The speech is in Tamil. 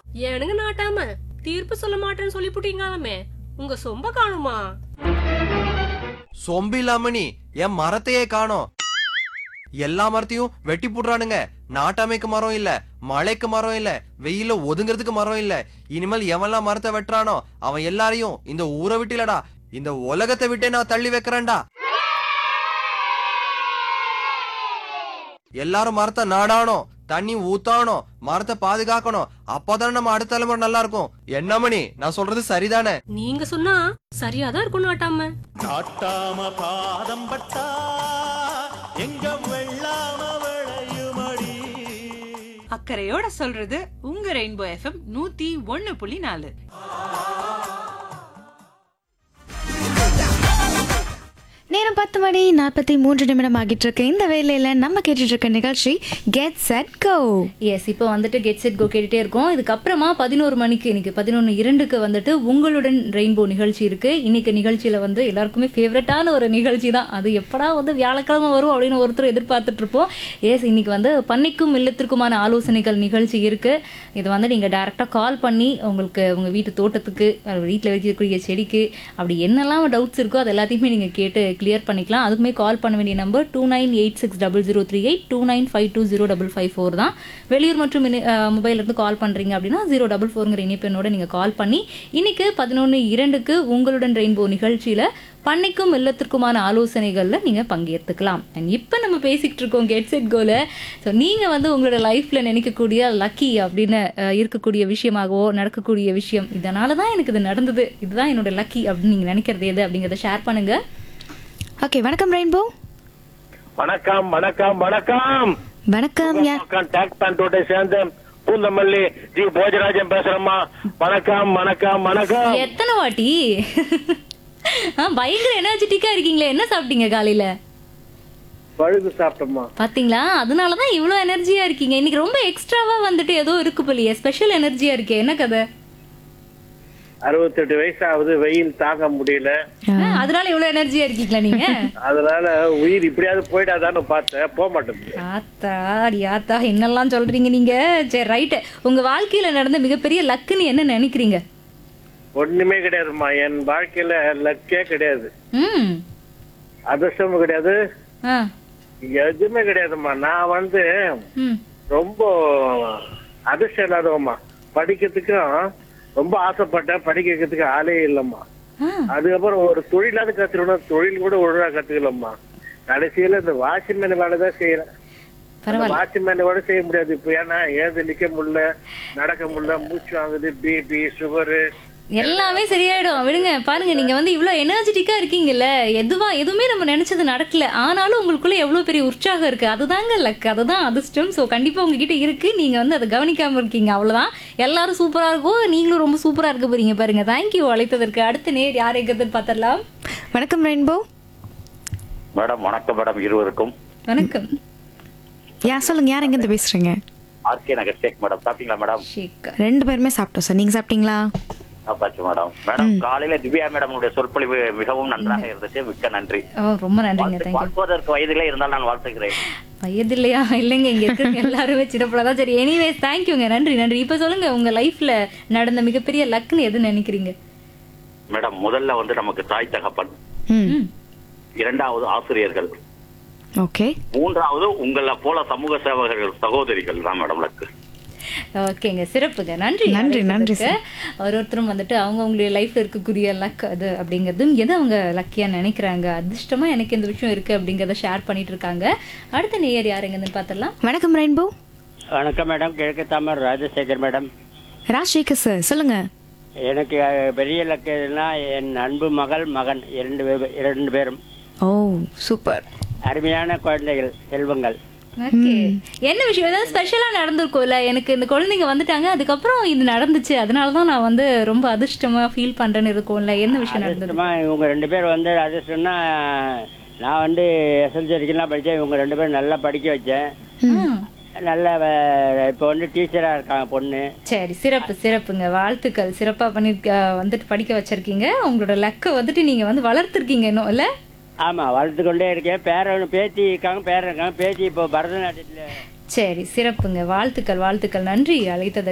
ஏனுங்க நாட்டாம தீர்ப்பு சொல்ல மாட்டேன்னு சொல்லிப்புட்டீங்களாமே உங்க சொம்ப காணுமா சொம்பு இல்லாம நீ என் மரத்தையே காணோம் எல்லா மரத்தையும் வெட்டி போடுறானுங்க நாட்டாமைக்கு மரம் இல்ல மழைக்கு மரம் இல்ல வெயில ஒதுங்கிறதுக்கு மரம் இல்ல இனிமேல் எவன்லாம் மரத்தை வெட்டுறானோ அவன் எல்லாரையும் இந்த ஊரை விட்டு இல்லடா இந்த உலகத்தை விட்டே நான் தள்ளி வைக்கிறேன்டா எல்லாரும் மரத்தை நாடாணும் தண்ணி ஊத்தாணும் மரத்தை பாதுகாக்கணும் அப்போதானே நம்ம அடுத்த தலைமுறை நல்லா இருக்கும் என்ன மணி நான் சொல்றது சரிதானே நீங்க சொன்னா சரியாதான் இருக்கும் நாட்டாம நாட்டாம பாதம் பட்டா எங்க வெள்ளாம விளையுமடி அக்கறையோட சொல்றது உங்க ரெயின்போ எஃப்எம் நூத்தி ஒண்ணு புள்ளி நாலு நேரம் பத்து மணி நாற்பத்தி மூன்று நிமிடம் ஆகிட்டு இருக்கு இந்த வேலையில நம்ம கேட்டுட்டு இருக்க நிகழ்ச்சி கெட் செட் கோ எஸ் இப்போ வந்துட்டு கெட் செட் கோ கேட்டுட்டே இருக்கோம் இதுக்கப்புறமா பதினோரு மணிக்கு இன்னைக்கு பதினொன்று இரண்டுக்கு வந்துட்டு உங்களுடன் ரெயின்போ நிகழ்ச்சி இருக்கு இன்னைக்கு நிகழ்ச்சியில வந்து எல்லாருக்குமே ஃபேவரட்டான ஒரு நிகழ்ச்சி தான் அது எப்படா வந்து வியாழக்கிழமை வரும் அப்படின்னு ஒருத்தர் எதிர்பார்த்துட்டு இருப்போம் எஸ் இன்னைக்கு வந்து பண்ணைக்கும் இல்லத்திற்குமான ஆலோசனைகள் நிகழ்ச்சி இருக்கு இது வந்து நீங்க டைரக்டா கால் பண்ணி உங்களுக்கு உங்க வீட்டு தோட்டத்துக்கு வீட்டில் வைக்கக்கூடிய செடிக்கு அப்படி என்னெல்லாம் டவுட்ஸ் இருக்கோ அது எல்லாத்தையுமே நீங்க கேட்டு கிளியர் பண்ணிக்கலாம் அதுக்குமே கால் பண்ண வேண்டிய number two nine eight six double zero three eight two nine five two zero double five four தான் வெளியூர் மற்றும் மொபைல் இருந்து கால் பண்றீங்க அப்படின்னா ஜீரோ டபுள் ஃபோருங்கிற இணைப்பெண்ணோட நீங்க கால் பண்ணி இன்னைக்கு பதினொன்று இரண்டுக்கு உங்களுடன் ரெயின்போ நிகழ்ச்சியில பண்ணைக்கும் இல்லத்திற்குமான ஆலோசனைகள்ல நீங்க பங்கேற்றுக்கலாம் அண்ட் இப்போ நம்ம பேசிக்கிட்டு இருக்கோம் கெட் செட் கோல ஸோ நீங்க வந்து உங்களோட லைஃப்ல நினைக்கக்கூடிய லக்கி அப்படின்னு அஹ், இருக்கக்கூடிய விஷயமாகவோ நடக்கக்கூடிய விஷயம் இதனால தான் எனக்கு இது நடந்தது இதுதான் என்னோட லக்கி அப்படின்னு நீங்க நினைக்கிறது எது அப்படிங்கறத ஷேர் பண்ணுங்க ஓகே வணக்கம் ரெயின்போ வணக்கம் வணக்கம் வணக்கம் வணக்கம் யார் டேக் பேண்டோட சேர்ந்த பூந்தமல்லி ஜி போஜராஜன் பேசுறேம்மா வணக்கம் வணக்கம் வணக்கம் எத்தனை வாட்டி ஆ, பயங்கர எனர்ஜெட்டிக்கா இருக்கீங்களே என்ன சாப்பிட்டீங்க காலையில பழுது சாப்பிட்டோம்மா பாத்தீங்களா அதனாலதான் இவ்வளவு எனர்ஜியா இருக்கீங்க இன்னைக்கு ரொம்ப எக்ஸ்ட்ராவா வந்துட்டு ஏதோ இருக்கு போலியே ஸ்பெஷல் எனர்ஜியா இருக்கே என்ன கதை அறுபத்தெட்டு வயசு ஆகுது வெயில் தாங்க முடியல ஆ, அதனால இவ்வளவு எனர்ஜியா இருக்கீங்களா நீங்க அதனால உயிர் இப்படியாவது போயிடாதான்னு பார்த்தேன் போக மாட்டேங்குது ஆத்தா அடி ஆத்தா என்னெல்லாம் சொல்றீங்க நீங்க சரி ரைட்டு உங்க வாழ்க்கையில நடந்த மிகப்பெரிய லக்குன்னு என்ன நினைக்கிறீங்க ஒண்ணுமே கிடையாதும்மா என் வாழ்க்கையில லக்கே கிடையாது ம் அதிர்ஷ்டமும் கிடையாது ஆ எதுவுமே கிடையாதும்மா நான் வந்து ம் ரொம்ப அதிர்ஷ்டம் இல்லாதவம்மா படிக்கிறதுக்கும் ரொம்ப ஆசைப்பட்டேன் படிக்க வைக்கிறதுக்கு ஆளே இல்லம்மா ஆ அதுக்கப்புறம் ஒரு தொழிலாவது கத்துக்கணும் தொழில் கூட ஒழுங்கா கத்துக்கலம்மா கடைசியில இந்த வாட்ச்மேன் வேலை தான் செய்யறேன் பரவாயில்ல வாட்ச்மேன் கூட செய்ய முடியாது இப்ப ஏன்னா ஏது நிக்க முடியல நடக்க முடியல மூச்சு வாங்குது பிபி சுகரு எல்லாமே சரியாயிடும் விடுங்க பாருங்க நீங்க வந்து இவ்வளவு எனர்ஜெட்டிக்கா இருக்கீங்கல்ல எதுவா எதுவுமே நம்ம நினைச்சது நடக்கல ஆனாலும் உங்களுக்குள்ள எவ்வளவு பெரிய உற்சாகம் இருக்கு அதுதாங்க லக் அதுதான் அதிர்ஷ்டம் சோ கண்டிப்பா உங்ககிட்ட இருக்கு நீங்க வந்து அதை கவனிக்காம இருக்கீங்க அவ்வளவுதான் எல்லாரும் சூப்பரா இருக்கும் நீங்களும் ரொம்ப சூப்பரா இருக்க போறீங்க பாருங்க தேங்க்யூ அழைத்ததற்கு அடுத்த நேர் யார் எங்கிறதுன்னு பாத்திரலாம் வணக்கம் ரெயின்போ மேடம் வணக்கம் மேடம் இருவருக்கும் வணக்கம் யார் சொல்லுங்க யார் எங்கேருந்து பேசுறீங்க ஆர்கே நகர் ஷேக் மேடம் சாப்பிட்டீங்களா மேடம் ஷேக் ரெண்டு பேருமே சாப்பிட்டோம் சார் நீங்க சாப்பிட்டீங்களா சாப்பாச்சு மேடம் மேடம் காலையில திவ்யா மேடமுடைய சொற்பொழிவு மிகவும் நன்றாக இருந்துச்சு மிக்க நன்றி ஓ ரொம்ப நன்றிங்க தேங்க்யூ வாழ்வதற்கு வயதிலே இருந்தால் நான் வாழ்த்துகிறேன் வயது இல்லையா இல்லைங்க இங்க இருக்கிறவங்க எல்லாருமே சின்னப்பட தான் சரி எனிவேஸ் தேங்க்யூங்க நன்றி நன்றி இப்ப சொல்லுங்க உங்க லைஃப்ல நடந்த மிகப்பெரிய லக்குன்னு எது நினைக்கிறீங்க மேடம் முதல்ல வந்து நமக்கு தாய் தகப்பன் ம் இரண்டாவது ஆசிரியர்கள் ஓகே மூன்றாவது உங்களை போல சமூக சேவகர்கள் சகோதரிகள் தான் மேடம் லக்கு ஓகேங்க சிறப்புங்க நன்றி நன்றி, நன்றி அழைத்ததற்கு. ஒரு ஒருத்தரும் வந்துட்டு அவங்க அவங்களுடைய லைஃப்ல இருக்கக்கூடிய லக் அது அப்படிங்கிறதும் எதை அவங்க லக்கியா நினைக்கிறாங்க அதிர்ஷ்டமா எனக்கு இந்த விஷயம் இருக்கு அப்படிங்கறத ஷேர் பண்ணிட்டு இருக்காங்க அடுத்த நேயர் யாருங்கன்னு பார்த்தலாம் வணக்கம் ரெயின்போ வணக்கம் மேடம் கிழக்கு தாமர் ராஜசேகர் மேடம் ராஜ்சேகர் சார் சொல்லுங்க எனக்கு அஹ், பெரிய லக்குனா என் அன்பு மகள் மகன் இரண்டு பேர் இரண்டு பேரும் ஓ சூப்பர் அருமையான குழந்தைகள் செல்வங்கள் ஓகே என்ன விஷயம் ஏதாவது ஸ்பெஷலா நடந்திருக்கும்ல எனக்கு இந்த குழந்தைங்க வந்துட்டாங்க அதுக்கப்புறம் இது நடந்துச்சு அதனால தான் நான் வந்து ரொம்ப அதிர்ஷ்டமா ஃபீல் பண்றேன்னு இருக்கும்ல என்ன விஷயம் நடந்தது அதிர்ஷ்டமா இவங்க ரெண்டு பேர் வந்து அதிர்ஷ்டம்னா நான் வந்து எஸ்எல்சி வரைக்கும் படித்தேன் இவங்க ரெண்டு பேரும் நல்லா படிக்க வச்சேன் நல்ல அஹ், இப்போ வந்து டீச்சராக இருக்காங்க பொண்ணு சரி சிறப்பு சிறப்புங்க வாழ்த்துக்கள் சிறப்பா பண்ணி அஹ், வந்துட்டு படிக்க வச்சிருக்கீங்க உங்களோட லக்கை வந்துட்டு நீங்க வந்து வளர்த்துருக்கீங்க இன்னும் இல்ல ஆமாம் வளர்த்து கொண்டே இருக்கேன் பேரன் பேத்தி இருக்காங்க பேரன் இருக்காங்க பேத்தி இப்போ பரதநாட்டியத்தில் சரி சிறப்புங்க வாழ்த்துக்கள் வாழ்த்துக்கள் நன்றி அழைத்ததற்கு